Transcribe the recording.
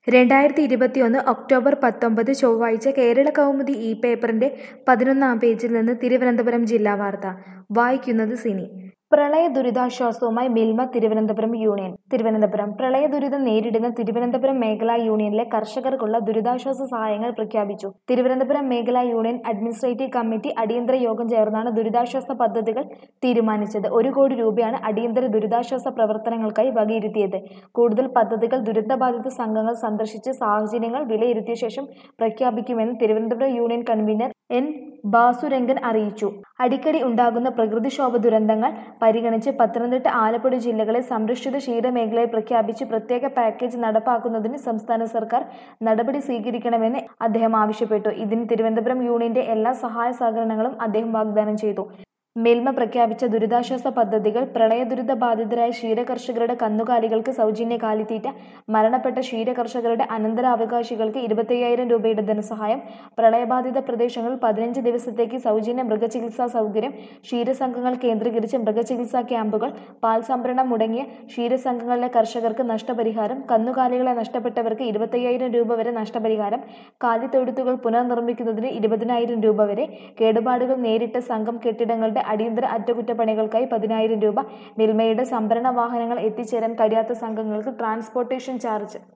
രണ്ടായിരത്തി ഇരുപത്തിയൊന്ന് ഒക്ടോബർ പത്തൊമ്പത് ചൊവ്വാഴ്ച കേരള കൗമുദി ഈ പേപ്പറിന്റെ പതിനൊന്നാം പേജിൽ നിന്ന് തിരുവനന്തപുരം ജില്ലാ വാർത്ത വായിക്കുന്നത് സിനി പ്രളയ ദുരിതാശ്വാസവുമായി മിൽമ തിരുവനന്തപുരം യൂണിയൻ തിരുവനന്തപുരം പ്രളയ ദുരിതം നേരിടുന്ന തിരുവനന്തപുരം മേഖലാ യൂണിയനിലെ കർഷകർക്കുള്ള ദുരിതാശ്വാസ സഹായങ്ങൾ പ്രഖ്യാപിച്ചു തിരുവനന്തപുരം മേഖലാ യൂണിയൻ അഡ്മിനിസ്ട്രേറ്റീവ് കമ്മിറ്റി അടിയന്തര യോഗം ചേർന്നാണ് ദുരിതാശ്വാസ പദ്ധതികൾ തീരുമാനിച്ചത് ഒരു കോടി രൂപയാണ് അടിയന്തര ദുരിതാശ്വാസ പ്രവർത്തനങ്ങൾക്കായി വകയിരുത്തിയത് കൂടുതൽ പദ്ധതികൾ ദുരന്തബാധിത സംഘങ്ങൾ സന്ദർശിച്ച് സാഹചര്യങ്ങൾ വിലയിരുത്തിയ ശേഷം പ്രഖ്യാപിക്കുമെന്ന് Thiruvananthapuram union convener N Bhasurangan അറിയിച്ചു അടിക്കടി ഉണ്ടാകുന്ന പ്രകൃതിക്ഷോഭ ദുരന്തങ്ങൾ പരിഗണിച്ച് പത്തനംതിട്ട ആലപ്പുഴ ജില്ലകളെ സംരക്ഷിത ക്ഷീരമേഖലയിൽ പ്രഖ്യാപിച്ച് പ്രത്യേക പാക്കേജ് നടപ്പാക്കുന്നതിന് സംസ്ഥാന സർക്കാർ നടപടി സ്വീകരിക്കണമെന്ന് അദ്ദേഹം ആവശ്യപ്പെട്ടു ഇതിന് തിരുവനന്തപുരം യൂണിയന്റെ എല്ലാ സഹായ സഹകരണങ്ങളും അദ്ദേഹം വാഗ്ദാനം ചെയ്തു മേൽമ പ്രഖ്യാപിച്ച ദുരിതാശ്വാസ പദ്ധതികൾ പ്രളയ ദുരിത ബാധിതരായ ക്ഷീരകർഷകരുടെ കന്നുകാലികൾക്ക് സൗജന്യ കാലിത്തീറ്റ മരണപ്പെട്ട ക്ഷീരകർഷകരുടെ അനന്തരാവകാശികൾക്ക് ഇരുപത്തയ്യായിരം രൂപയുടെ ധനസഹായം പ്രളയബാധിത പ്രദേശങ്ങളിൽ പതിനഞ്ച് ദിവസത്തേക്ക് സൗജന്യ മൃഗചികിത്സാ സൗകര്യം ക്ഷീരസംഘങ്ങൾ കേന്ദ്രീകരിച്ച് മൃഗചികിത്സാ ക്യാമ്പുകൾ പാൽ സംഭരണം മുടങ്ങിയ ക്ഷീരസംഘങ്ങളിലെ കർഷകർക്ക് നഷ്ടപരിഹാരം കന്നുകാലികളെ നഷ്ടപ്പെട്ടവർക്ക് ഇരുപത്തയ്യായിരം രൂപ വരെ നഷ്ടപരിഹാരം കാലിത്തൊഴുത്തുകൾ പുനർനിർമ്മിക്കുന്നതിന് ഇരുപതിനായിരം രൂപ വരെ കേടുപാടുകൾ നേരിട്ട സംഘം കെട്ടിടങ്ങളുടെ അടിയന്തര അറ്റകുറ്റപ്പണികൾക്കായി പതിനായിരം രൂപ മിൽമയുടെ സംഭരണ വാഹനങ്ങൾ എത്തിച്ചേരാൻ കഴിയാത്ത സംഘങ്ങൾക്ക് ട്രാൻസ്പോർട്ടേഷൻ ചാർജ്